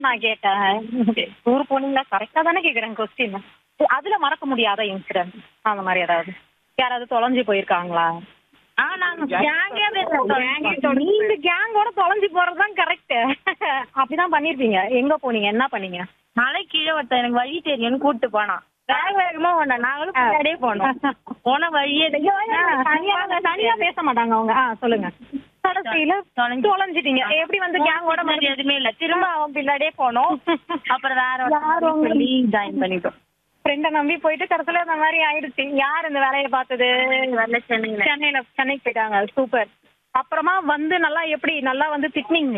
நான் கேட்டேன் டூர் போனீங்களா கரெக்டா தானே கேக்குறேன் கொஸ்டின் அதுல மறக்க முடியாத இன்சிடென்ட் அந்த மாதிரி ஏதாவது யாராவது தொலைஞ்சு போயிருக்காங்களா ஆ நாங்க கேங்கே நீங்க கேங்கோட தொலைஞ்சு போறதுதான் கரெக்ட் அப்படிதான் பண்ணிருப்பீங்க எங்க போனீங்க என்ன பண்ணீங்க மலை கீழே ஒருத்தன் எனக்கு வழி தெரியும்னு கூட்டு போனான் வேக வேகமா போனேன் நாங்களும் பின்னாடியே போனோம் போன வழியே தனியா தனியா பேச மாட்டாங்க அவங்க ஆ சொல்லுங்க கடைசியில தொலைஞ்சு. தொலைஞ்சிட்டீங்க எப்படி வந்து கேங்கோட பின்னாடி எதுவுமே இல்ல திரும்ப அவன் பின்னாடியே போனோம் அப்புறம் வேற யார் ஒருத்தன் உங்க- சொல்லி ஜாயின் பண்ணிட்டோம் ஃப்ரெண்ட நம்பி போயிட்டு கடைசியில இந்த மாதிரி ஆயிடுச்சு யார் இந்த வேலையை பார்த்தது வரல சென்னையில சென்னையில சென்னைக்கு போயிட்டாங்க சூப்பர் அப்புறமா வந்து நல்லா எப்படி நல்லா வந்து திட்டினீங்களா